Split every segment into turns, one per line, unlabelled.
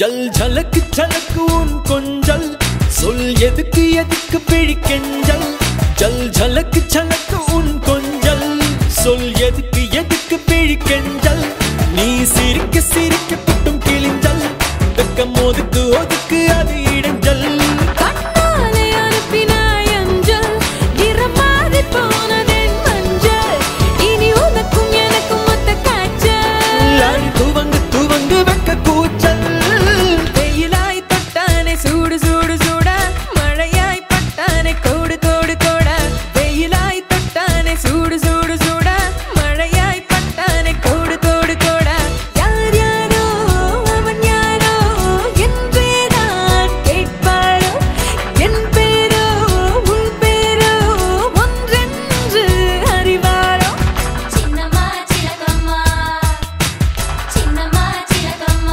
ஜல் ஜலக்கு ஜலக்கு உன் கொஞ்சல் சொல் எதுக்கு எதுக்கு பிழிக்கெஞ்சல் ஜல் ஜலக்கு ஜலக்கு உன் கொஞ்சல் சொல் எதுக்கு எதுக்கு பிழிக்கெஞ்சல் நீ சிரிக்க சிரிக்க புட்டும் கிழிஞ்சல் வெக்கம் ஒதுக்கு ஒதுக்கு அது இடைஞ்சல்
கண்ணாலே அனுப்பினாய் அஞ்சல் நிறமாறி போனதென் மஞ்சள் இனி உனக்கும் எனக்கும் ஒத்த காய்ச்சல்
அழி துவங்கு துவங்கு வெக்க கூச்சல்
வெயிலாய் தொட்டானே சூடு சூடு சூட மழையாய் பட்டானே கோடு கோடு கோட வெயிலாய் தொட்டானே சூடு சூடு சூட மழையாய் பட்டானே கோடு கோடு கோட யார் யாரோ அவன் யாரோ என்றேதான் கேட்பாரோ என் பேரோ உன் பேரோ ஒன்றென்று அறிவாரோ
చిన్నమా చిలకమ్మ చిన్నమా చిలకమ్మ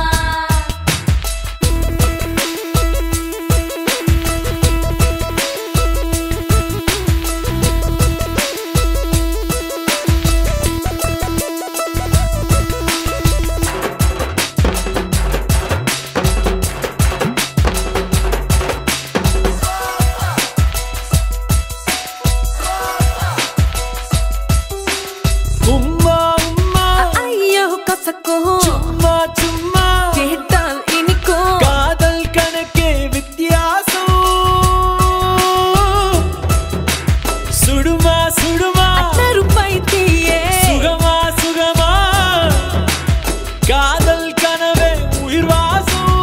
உம்மா உம்மா
ஐயோ கசக்கும்
சும்மா சும்மா
கேட்டால் இனிக்கும்
காதல் கணக்கே வித்தியாசம் சுடுமா சுடுமா
நெருப்பை தீயே
சுகமா சுகமா காதல் கனவே உயிர் வாசம்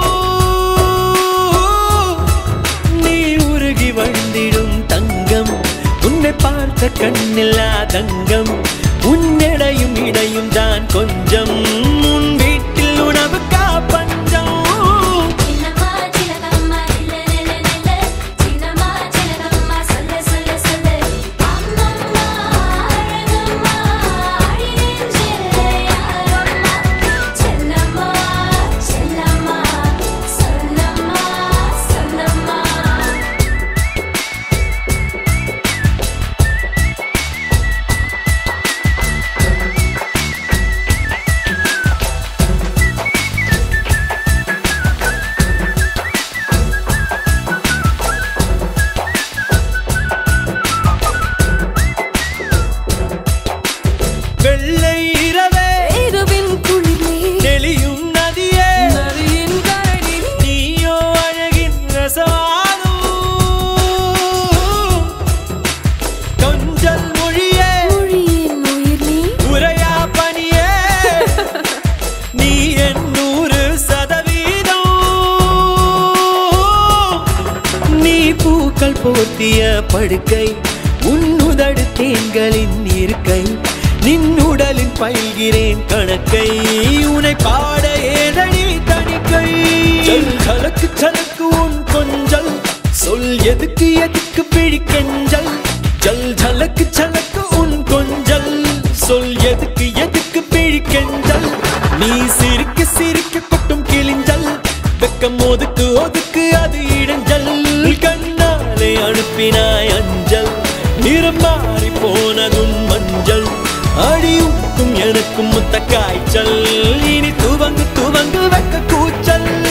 நீ உருகி வந்திடும் தங்கம் உன்னை பார்த்த கண்ணில்லா தங்கம் உன்னிடையும் இடையும் தான் கொஞ்சம் உன் வீட்டில் உணவுக்கா பஞ்சம்
చిన్నమా చిలకమ్మ నిల్ల నిల్ల నిల్ల చిన్నమా చిలకమ్మ సల్ల సల్ల సల్ల అమ్మమ్మ అழగమ్మ అడినెంజిల్ యారమ్మ చెల్లమ్మ చెల్లమ్మ సల్లమ్మ సల్లమ్మ
வெள்ளை இரவே
இரவின் குளிரே
தெளியும் நதியே
நதியின் கரடி
நீயோ அழகின் ரசவாதம் கொஞ்சல் மொழியே
மொழியின் உயிர் நீ
உரையா பணியே நீ என் நூறு சதவீதம் நீ பூக்கள் போர்த்திய படுக்கை உன்னுதடு தேன்களின் இருக்கை நின்னுடலில் பயில்கிறேன் கணக்கை உனை பாட ஏதடி தணிக்கை ஜல் ஜலக்கு ஜலக்கு உன் கொஞ்சல் சொல் எதுக்கு எதுக்கு பிழிக்கெஞ்சல் ஜல் ஜலக்கு ஜலக்கு உன் கொஞ்சல் சொல் எதுக்கு எதுக்கு பிழிக்கெஞ்சல் நீ சிரிக்க சிரிக்க கொட்டும் கிழிஞ்சல் வெக்கம் ஒதுக்கு ஒதுக்கு அது இடைஞ்சல் கண்ணாலே அனுப்பினாய் அஞ்சல் நிறம் மாறி போனதும் மஞ்சள் அடியுக்கும் எனக்கும் முத்த காய்ச்சல் இனி துவங்கு துவங்கு வெக்க கூச்சல்